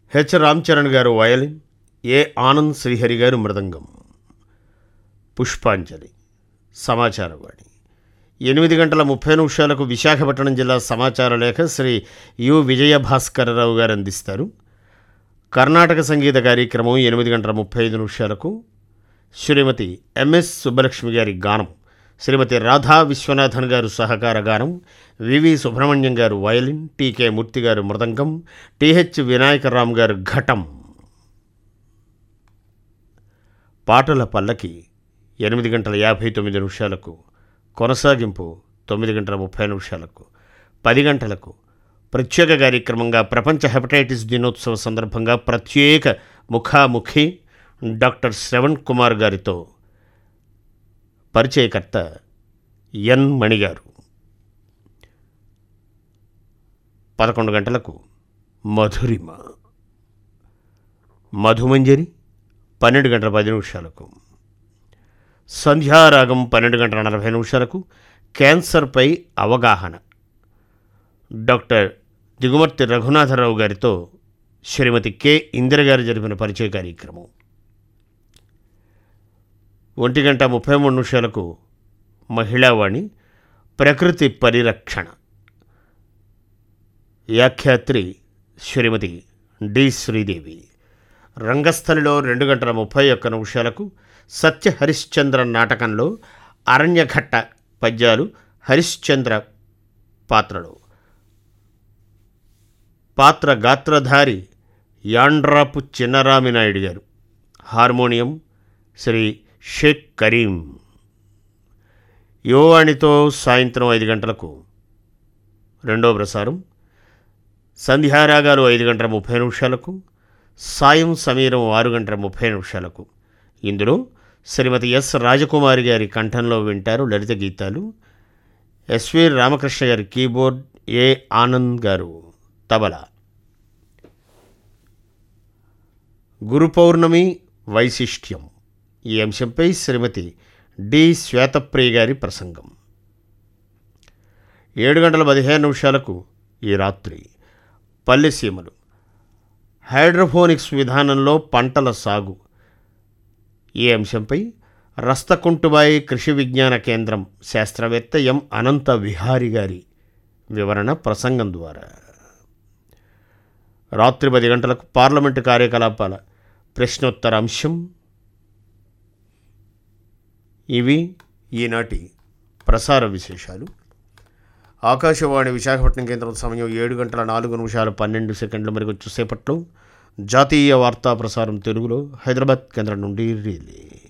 H Ram Charan గారు violin ఏ ఆనంద్ శ్రీహరి గారు మృదంగం పుష్పాంజలి సమాచారవాణి ఎనిమిది గంటల ముప్పై నిమిషాలకు విశాఖపట్నం జిల్లా సమాచార లేఖ శ్రీ యు విజయభాస్కరరావు గారు అందిస్తారు కర్ణాటక సంగీత కార్యక్రమం ఎనిమిది గంటల ముప్పై ఐదు నిమిషాలకు శ్రీమతి ఎంఎస్ సుబ్బలక్ష్మి గారి గానం శ్రీమతి రాధా విశ్వనాథన్ గారు సహకార గానం వివి సుబ్రహ్మణ్యం గారు వయలిన్ టీకే మూర్తి గారు మృదంగం టిహెచ్ వినాయకరామ్ గారు ఘటం పాటల పల్లకి ఎనిమిది గంటల యాభై తొమ్మిది నిమిషాలకు కొనసాగింపు తొమ్మిది గంటల ముప్పై నిమిషాలకు పది గంటలకు ప్రత్యేక కార్యక్రమంగా ప్రపంచ హెపటైటిస్ దినోత్సవ సందర్భంగా ప్రత్యేక ముఖాముఖి డాక్టర్ శ్రవణ్ కుమార్ గారితో పరిచయకర్త ఎన్ మణి గారు పదకొండు గంటలకు మధురిమ మధుమంజరి పన్నెండు గంటల పది నిమిషాలకు సంధ్యారాగం పన్నెండు గంటల నలభై నిమిషాలకు క్యాన్సర్పై అవగాహన డాక్టర్ దిగుమర్తి రఘునాథరావు గారితో శ్రీమతి కె ఇందిర గారు జరిపిన పరిచయ కార్యక్రమం ఒంటి గంట ముప్పై మూడు నిమిషాలకు మహిళావాణి ప్రకృతి పరిరక్షణ వ్యాఖ్యాత్రి శ్రీమతి డి శ్రీదేవి రంగస్థలిలో రెండు గంటల ముప్పై ఒక్క నిమిషాలకు సత్య హరిశ్చంద్ర నాటకంలో అరణ్యఘట్ట పద్యాలు హరిశ్చంద్ర పాత్రలు పాత్ర గాత్రధారి యాండ్రాపు చిన్నరామినాయుడు గారు హార్మోనియం శ్రీ షేక్ కరీం యువవాణితో సాయంత్రం ఐదు గంటలకు రెండో ప్రసారం సంధ్యారాగాలు ఐదు గంటల ముప్పై నిమిషాలకు సాయం సమీరం ఆరు గంటల ముప్పై నిమిషాలకు ఇందులో శ్రీమతి ఎస్ రాజకుమారి గారి కంఠంలో వింటారు లలిత గీతాలు ఎస్వి రామకృష్ణ గారి కీబోర్డ్ ఏ ఆనంద్ గారు తబలా గురు పౌర్ణమి వైశిష్ట్యం ఈ అంశంపై శ్రీమతి డి శ్వేతప్రియ గారి ప్రసంగం ఏడు గంటల పదిహేను నిమిషాలకు ఈ రాత్రి పల్లెసీమలు హైడ్రోఫోనిక్స్ విధానంలో పంటల సాగు ఈ అంశంపై రస్తకుంటుబాయి కృషి విజ్ఞాన కేంద్రం శాస్త్రవేత్త ఎం అనంత విహారి గారి వివరణ ప్రసంగం ద్వారా రాత్రి పది గంటలకు పార్లమెంటు కార్యకలాపాల ప్రశ్నోత్తర అంశం ఇవి ఈనాటి ప్రసార విశేషాలు ఆకాశవాణి విశాఖపట్నం కేంద్రం సమయం ఏడు గంటల నాలుగు నిమిషాలు పన్నెండు సెకండ్ల మరికి వచ్చేసేపట్లో జాతీయ వార్తా ప్రసారం తెలుగులో హైదరాబాద్ కేంద్రం నుండి రిలే